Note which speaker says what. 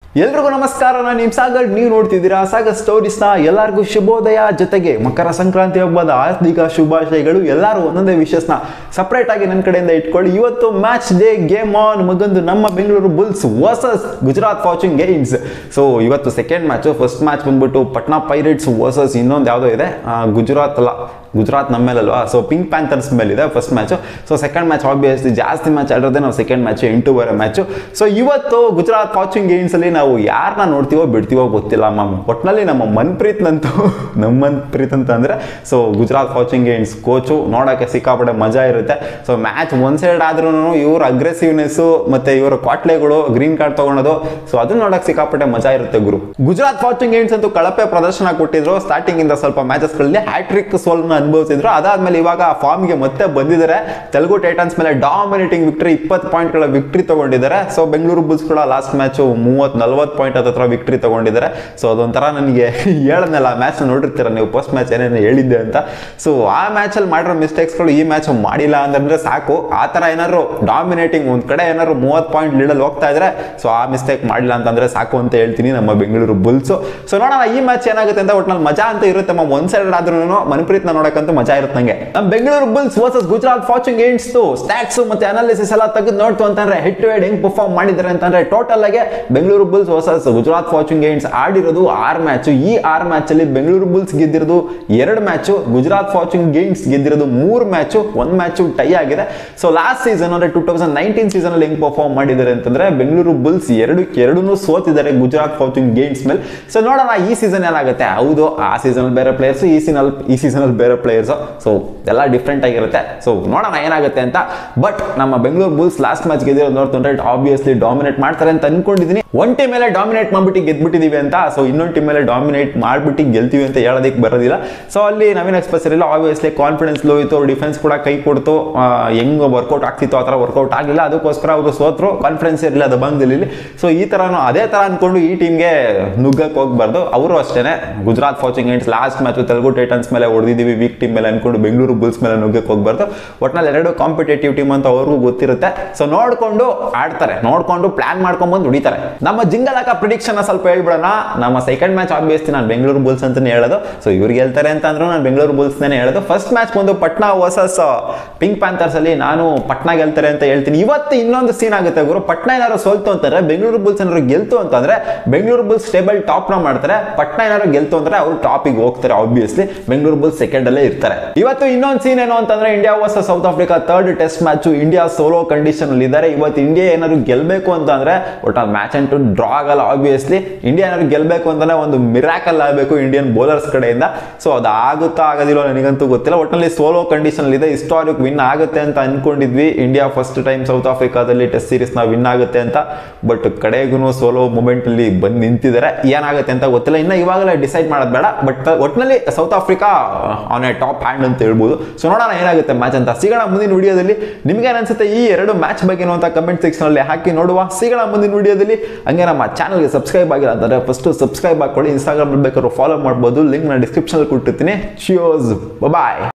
Speaker 1: ಎಲ್ರಿಗೂ ನಮಸ್ಕಾರ ನಾನು ನಿಮ್ ಸಾಗರ್ ನೀವು ನೋಡ್ತಿದ್ದೀರಾ ಸಾಗರ್ ಸ್ಟೋರೀಸ್ನ ಎಲ್ಲರಿಗೂ ಶುಭೋದಯ ಜೊತೆಗೆ ಮಕರ ಸಂಕ್ರಾಂತಿ ಹಬ್ಬದ ಹಾರ್ದಿಕ ಶುಭಾಶಯಗಳು ಎಲ್ಲರೂ ಒಂದೊಂದೇ ವಿಷಸ್ನ ಸಪ್ರೇಟ್ ಆಗಿ ನನ್ನ ಕಡೆಯಿಂದ ಇಟ್ಕೊಳ್ಳಿ ಇವತ್ತು ಮ್ಯಾಚ್ ಡೇ ಗೇಮ್ ಆನ್ ಮಗಂದು ನಮ್ಮ Bengaluru bulls versus Gujarat fortune giants so ಇವತ್ತು ಸೆಕೆಂಡ್ ಮ್ಯಾಚ್ ಫಸ್ಟ್ ಮ್ಯಾಚ್ ಬಂದ್ಬಿಟ್ಟು ಪಟ್ನಾ ಪೈರೇಟ್ಸ್ ವರ್ಸಸ್ ಇನ್ನೊಂದು ಯಾವುದೋ ಇದೆ ಆ, ಗುಜರಾತ್ ಅಲ್ಲ ಗುಜರಾತ್ ನಮ್ಮ ಮೇಲಲ್ವಾ ಸೊ ಪಿಂಕ್ ಪ್ಯಾಂಥರ್ಸ್ ಮೇಲಿದೆ first match so second match obviously ಜಾಸ್ತಿ ಮ್ಯಾಚ್ ಆಡಿರೋದೇ ನಾವು ಸೆಕೆಂಡ್ ಮ್ಯಾಚ್ ಎಂಟೂವರೆ ಮ್ಯಾಚು ಸೊ ಇವತ್ತು ಗುಜರಾತ್ ಫಾರ್ಚೂನ್ ಗೇಮ್ಸ್ ಅಲ್ಲಿ ನಾವು ಯಾರನ್ನ ನೋಡ್ತೀವೋ ಬಿಡ್ತೀವೋ ಗೊತ್ತಿಲ್ಲ ಮ್ಯಾಮ್ ಒಟ್ಟಿನಲ್ಲಿ ನಮ್ಮ ಮನ್ಪ್ರೀತ್ ನಂತೂ ನಮ್ಮ ಮನ್ಪ್ರೀತ್ ಅಂತ ಅಂದ್ರೆ so Gujarat fortune games coach ನೋಡೋಕ್ಕೆ ಸಿಕ್ಕಾಪಟ್ಟೆ ಮಜಾ ಇರುತ್ತೆ ಸೊ ಮ್ಯಾಚ್ ಒನ್ ಸೈಡ್ ಆದ್ರೂ ಇವ್ರ ಅಗ್ರೆಸಿವ್ನೆಸ್ ಮತ್ತೆ ಇವರ ಕ್ವಾಟ್ಲೆಗಳು ಗ್ರೀನ್ ಕಾರ್ಡ್ ತಗೊಳೋದು ಸೊ ಅದನ್ನ ನೋಡಕ್ ಸಿಕ್ಕಾಪಟ್ಟೆ ಮಜಾ ಇರುತ್ತೆ ಗುರು ಗುಜರಾತ್ ಫಾರ್ಚೂನ್ ಗೇಮ್ಸ್ ಅಂತೂ ಕಳಪೆ ಪ್ರದರ್ಶನ ಕೊಟ್ಟಿದ್ರು ಸ್ಟಾರ್ಟಿಂಗ್ ಇಂದ ಸ್ವಲ್ಪ ಮ್ಯಾಚಸ್ ಗಳಲ್ಲಿ ಹ್ಯಾಟ್ರಿಕ್ ಸೋಲ್ನ ಅನುಭವಿಸಿದ್ರು ಅದಾದ್ಮೇಲೆ ಇವಾಗ ಫಾರ್ಮ್ ಗೆ ಮತ್ತೆ ಬಂದಿದ್ದಾರೆ ತೆಲುಗು ಟೈಟನ್ಸ್ ಮೇಲೆ ಡಾಮಿನೇಟಿಂಗ್ ವಿಕ್ಟರಿ ಇಪ್ಪತ್ತು ಪಾಯಿಂಟ್ ಗಳ ವಿಕ್ಟರಿ ತಗೊಂಡಿದ್ದಾರೆ ಸೊ ಬೆಂಗಳೂರು ಬುಲ್ಸ್ ಕೂಡ ಲಾಸ್ಟ್ ಮ್ಯಾಚ್ ಮೂವತ್ ನಲ್ವತ್ತು ಪಾಯಿಂಟ್ ಹತ್ರ ವಿಕ್ಟರಿ ತಗೊಂಡಿದ್ದಾರೆ ಸೊ ಅದೊಂಥರ ನನಗೆ ಹೇಳದ್ನಲ್ಲ ಮ್ಯಾಚ್ ನೋಡಿರ್ತೀರ ನೀವು ಫಸ್ಟ್ ಮ್ಯಾಚ್ ಏನೇನು ಹೇಳಿದ್ದೆ ಅಂತ ಸೊ ಆ ಮ್ಯಾಚ್ ಅಲ್ಲಿ ಮಾಡಿರೋ ಮಿಸ್ಟೇಕ್ಸ್ಗಳು ಈ ಮ್ಯಾಚ್ ಮಾಡಿಲ್ಲ ಅಂತಂದ್ರೆ ಸಾಕು ಆ ತರ ಏನಾದ್ರು ಡಾಮಿನೇಟಿಂಗ್ ಒಂದ್ ಕಡೆ ಏನಾದ್ರು ಮೂವತ್ತು ಪಾಯಿಂಟ್ ಲೀಡಲ್ಲಿ ಹೋಗ್ತಾ ಇದ್ರೆ ಸೊ ಆ ಮಿಸ್ಟೇಕ್ ಮಾಡಿಲ್ಲ ಅಂತಂದ್ರೆ ಸಾಕು ಅಂತ ಹೇಳ್ತೀನಿ ನಮ್ಮ ಬೆಂಗಳೂರು ಬುಲ್ಸ್ ಸೊ ನೋಡೋಣ ಈ ಮ್ಯಾಚ್ ಏನಾಗುತ್ತೆ ಅಂತ ಒಟ್ನಲ್ಲಿ ಮಜಾ ಅಂತ ಇರುತ್ತೆ ಮ್ಯಾಮ್ ಒಂದ್ ಸೈಡ್ ಆದ್ರೂ ಮನಪ್ರೀತ್ನ ನೋಡಕ್ಕಂತೂ ಮಜಾ ಇರುತ್ತೆ ನಂಗೆ ನಮ್ಮ Bengaluru bulls versus Gujarat fortune games stats ಮತ್ತೆ ಅನಾಲಿಸಿಸ್ ಎಲ್ಲ ತೆಗೆದು ನೋಡ್ತು ಅಂತಂದ್ರೆ ಹೆಡ್ ಟು ಹೆಡ್ ಹೆಂಗ್ ಪರ್ಫಾರ್ಮ್ ಮಾಡಿದ್ದಾರೆ ಅಂತಂದ್ರೆ ಟೋಟಲ್ ಆಗಿ Bengaluru bulls versus Gujarat fortune games ಆಡಿರೋದು ಆರ್ ಮ್ಯಾಚ್ ಈ ಆರ್ ಮ್ಯಾಚ್ ಅಲ್ಲಿ ಬೆಂಗಳೂರು ಬುಲ್ಸ್ ಗೆದ್ದಿರೋದು ಎರಡು ಮ್ಯಾಚ್ ಗುಜರಾತ್ ಫಾರ್ಚೂನ್ ಗೇಮ್ಸ್ ಗೆದ್ದಿರೋದು ಮೂರು ಮ್ಯಾಚ್ ಒಂದ್ ಮ್ಯಾಚ್ ಟೈ ಆಗಿದೆ ಸೊ ಲಾಸ್ಟ್ ಸೀಸನ್ ಅಂದ್ರೆ ಟೂ ತೌಸಂಡ್ ನೈನ್ಟೀನ್ ಸೀಸನ್ ಅಲ್ಲಿ ಹೆಂಗ್ ಪರ್ಫಾರ್ಮ್ ಮಾಡಿದ್ದಾರೆ ಅಂತಂದ್ರೆ ಬೆಂಗಳೂರು ಬುಲ್ಸ್ ಎರಡು ಎರಡನ್ನೂ ಸೋತಿದ್ದಾರೆ ಗುಜರಾತ್ ಫಾರ್ಚೂನ್ ಗೇಮ್ಸ್ ಮೇಲೆ ಸೊ ನೋಡೋಣ ಈ ಸೀಸನ್ ಏನಾಗುತ್ತೆ ಹೌದು ಆ ಸೀಸನ್ ಅಲ್ಲಿ ಬೇರೆ ಪ್ಲೇಯರ್ಸ್ ಈ ಸೀಸನ್ ಈ ಸೀಸನ್ ಅಲ್ಲಿ ಬೇರೆ ಪ್ಲೇಯರ್ಸ್ ಸೊ ಎಲ್ಲ ಡಿಫ್ರೆಂಟ್ ಆಗಿರುತ್ತೆ ಸೊ ನೋಡೋಣ ಏನಾಗುತ್ತೆ ಅಂತ ಬಟ್ ನಮ್ಮ ಬೆಂಗಳೂರು ಬುಲ್ಸ್ ಲಾಸ್ಟ್ ಮ್ಯಾಚ್ ಗೆದ್ದಿರೋದು ನೋಡ್ತಂದ್ರೆ ಆಬ್ವಿಯಸ್ಲಿ ಡಾಮಿನೇಟ್ ಮಾಡ್ತಾರೆ ಅಂತ ಅನ್ಕೊಂಡಿದ್ದೀನಿ ಒಂದ್ ಟೀಮ್ ಮೇಲೆ ಡಾಮಿನೇಟ್ ಮಾಡ್ಬಿಟ್ಟು ಗೆದ್ಬಿಟ್ಟಿದೀವಿ ಅಂತ ಸೊ ಇನ್ನೊಂದು ಟೀಮ್ ಮೇಲೆ ಡಾಮಿನೇಟ್ ಮಾಡ್ಬಿಟ್ಟು ಗೆಲ್ತೀವಿ ಅಂತ ಹೇಳೋದಕ್ಕೆ ಬರೋದಿಲ್ಲ ಸೊ ಅಲ್ಲಿ ನವೀನ್ ಎಕ್ಸ್ಪ್ರೆಸ್ ಇರಲಿಲ್ಲ ಆಬ್ವಿಯಸ್ಲಿ ಕಾನ್ಫಿಡೆನ್ಸ್ ಲೋ ಇತ್ತು ಡಿಫೆನ್ಸ್ ಕೂಡ ಕೈ ಕೊಡ್ತು ಆ, ಹೆಂಗ್ ವರ್ಕೌಟ್ ಆಗ್ತಿತ್ತು ಆ ಥರ ವರ್ಕೌಟ್ ಆಗಿಲ್ಲ ಅದಕ್ಕೋಸ್ಕರ ಅವರು ಸೋತ್ರು ಕಾನ್ಫಿಡೆನ್ಸ್ ಇರಲಿಲ್ಲ ಅದು ಬಂದಿಲ್ಲಿ ಸೊ ಈ ಥರನೂ ಅದೇ ಥರ ಅನ್ಕೊಂಡು ಈ ಟೀಮ್ಗೆ ನುಗ್ಗಕ್ಕೆ ಹೋಗ್ಬಾರ್ದು ಅವರು ಅಷ್ಟೇ Gujarat fortune games last match Telugu titans ಮೇಲೆ ಹೊಡೆದಿದ್ದೀವಿ ವೀಕ್ ಟೀಮ್ ಮೇಲೆ ಅನ್ಕೊಂಡು ಬೆಂಗಳೂರು ಬುಲ್ಸ್ ಮೇಲೆ ನುಗ್ಗಕ್ಕೆ ಹೋಗ್ಬಾರ್ದು ಒಟ್ನಲ್ಲಿ ಎರಡು ಕಾಂಪಿಟೇಟಿವ್ ಟೀಮ್ ಅಂತ ಅವ್ರಿಗೂ ಗೊತ್ತಿರುತ್ತೆ ಸೊ ನೋಡ್ಕೊಂಡು ಆಡ್ತಾರೆ ನೋಡ್ಕೊಂಡು ಪ್ಲಾನ್ ಮಾಡ್ಕೊಂಡ್ ಬಂದು ಹೊಡಿತಾರೆ ನಮ್ಮ ಜಿಂಗಲಕ ಪ್ರಿಡಿಕ್ಷನ್ ಸ್ವಲ್ಪ ಹೇಳ್ಬಿಡೋಣ ನಮ್ಮ ಸೆಕೆಂಡ್ ಮ್ಯಾಚ್ ಆಬ್ವಿಯಸ್ಲಿ ನಾನು ಬೆಂಗಳೂರು ಬುಲ್ಸ್ ಅಂತಾನೆ ಹೇಳೋದು ಸೊ ಇವ್ರಿಗೆ ಹೇಳ್ತಾರೆ ಅಂತ ಅಂದ್ರು ನಾನು ಬೆಂಗಳೂರು ಬುಲ್ಸ್ ಹೇಳೋದು ಫಸ್ಟ್ ಮ್ಯಾಚ್ ಬಂದು ಪಟ್ನಾ ವರ್ಸಸ್ ಪಿಂಕ್ ಪ್ಯಾಂಥರ್ಸ್ ಅಲ್ಲಿ ನಾನು ಪಟ್ನಾ ಗೆಲ್ತಾರೆ ಅಂತ ಹೇಳ್ತೀನಿ ಇವತ್ತು ಇನ್ನೊಂದು ಸೀನ್ ಆಗುತ್ತೆ ಗುರು ಪಟ್ನಾ ಏನಾದ್ರು ಸೋಲ್ತು ಅಂತಂದ್ರೆ ಬೆಂಗಳೂರು ಬುಲ್ಸ್ ಏನಾದ್ರು ಗೆಲ್ತು ಅಂತಂದ್ರೆ ಬೆಂಗಳೂರು ಬುಲ್ಸ್ ಟೇಬಲ್ ಟಾಪ್ ನ ಮಾಡ್ತಾರೆ ಪಟ್ನಾ ಏನಾದ್ರು ಗೆಲ್ತು ಅಂದ್ರೆ ಅವ್ರು ಟಾಪಿಗೆ ಹೋಗ್ತಾರೆ ಆಬ್ವಿಯಸ್ಲಿ ಬೆಂಗಳೂರು ಬುಲ್ಸ್ ಸೆಕೆಂಡ್ ಅಲ್ಲೇ ಇರ್ತಾರೆ ಇವತ್ತು ಇನ್ನೊಂದು ಸೀನ್ ಏನು ಅಂತಂದ್ರೆ India versus south Africa third test match India ಸೋಲೋ ಕಂಡೀಷನ್ ಅಲ್ಲಿ ಇದ್ದಾರೆ ಇವತ್ತು ಇಂಡಿಯಾ ಏನಾದ್ರು ಗೆಲ್ಬೇಕು ಅಂತ ಅಂದ್ರೆ ಒಟ್ನಲ್ಲಿ ಮ್ಯಾಚ್ ಅಂಟು ಡ್ರಾ ಆಗಲ್ಲ ಆಬ್ವಿಯಸ್ಲಿ ಇಂಡಿಯಾ ಏನಾದ್ರು ಗೆಲ್ಬೇಕು ಅಂತಂದ್ರೆ ಒಂದು ಮಿರಾಕಲ್ ಆಗಬೇಕು ಇಂಡಿಯನ್ ಬೌಲರ್ಸ್ ಕಡೆಯಿಂದ ಸೊ ಅದು ಆಗುತ್ತಾ ಆಗೋದಿಲ್ಲ ನನಗಂತೂ ಗೊತ್ತಿಲ್ಲ ಒಟ್ಟಿನಲ್ಲಿ ಸೋಲೋ ಕಂಡೀಷನ್ ಇದೆ ಹಿಸ್ಟಾರಿಕ್ ವಿನ್ ಆಗುತ್ತೆ ಅಂತ ಅನ್ಕೊಂಡಿದ್ವಿ ಇಂಡಿಯಾ ಫಸ್ಟ್ ಟೈಮ್ ಸೌತ್ ಆಫ್ರಿಕಾದಲ್ಲಿ ಟೆಸ್ಟ್ ಸೀರೀಸ್ ನಾವು ವಿನ್ ಆಗುತ್ತೆ ಅಂತ ಬಟ್ ಕಡೆಗೂ ಸೋಲೋ ಮೂಮೆಂಟ್ ಅಲ್ಲಿ ಬಂದು ನಿಂತಿದ್ದಾರೆ ಏನಾಗುತ್ತೆ ಅಂತ ಗೊತ್ತಿಲ್ಲ ಇನ್ನು ಇವಾಗಲೇ ಡಿಸೈಡ್ ಮಾಡೋದು ಬೇಡ ಬಟ್ ಒಟ್ಟಿನಲ್ಲಿ south Africa on a top hand ಅಂತ ಹೇಳ್ಬೋದು ಸೊ ನೋಡೋಣ ಏನಾಗುತ್ತೆ ಮ್ಯಾಚ್ ಅಂತ ಸಿಗೋಣ ಮುಂದಿನ ವಿಡಿಯೋದಲ್ಲಿ ನಿಮ್ಗೆ ಅನ್ಸುತ್ತೆ ಈ ಎರಡು ಮ್ಯಾಚ್ ಬಗ್ಗೆ ಅಂತ ಕಮೆಂಟ್ ಸೆಕ್ಷನ್ ಅಲ್ಲಿ ಹಾಕಿ ನೋಡುವ ಸಿಗೋಣ ಮುಂದಿನ ವಿಡಿಯೋದಲ್ಲಿ ಹಂಗೆ ನಮ್ಮ ಚಾನಲ್ಗೆ ಸಬ್ಸ್ಕ್ರೈಬ್ ಆಗಿಲ್ಲ ಅಂತಂದ್ರೆ ಫಸ್ಟ್ ಸಬ್ಸ್ಕ್ರೈಬ್ ಹಾಕೊಳ್ಳಿ ಇನ್ಸ್ಟಾಗ್ರಾಮ್ ಬೇಕಾದ್ರೂ ಫಾಲೋ ಮಾಡ್ಬೋದು ಲಿಂಕ್ ನಾನು ಡಿಸ್ಕ್ರಿಪ್ಷನ್ ಕೊಟ್ಟಿರ್ತೀನಿ ಚಿಯೋಸ್ ಬಾಯ್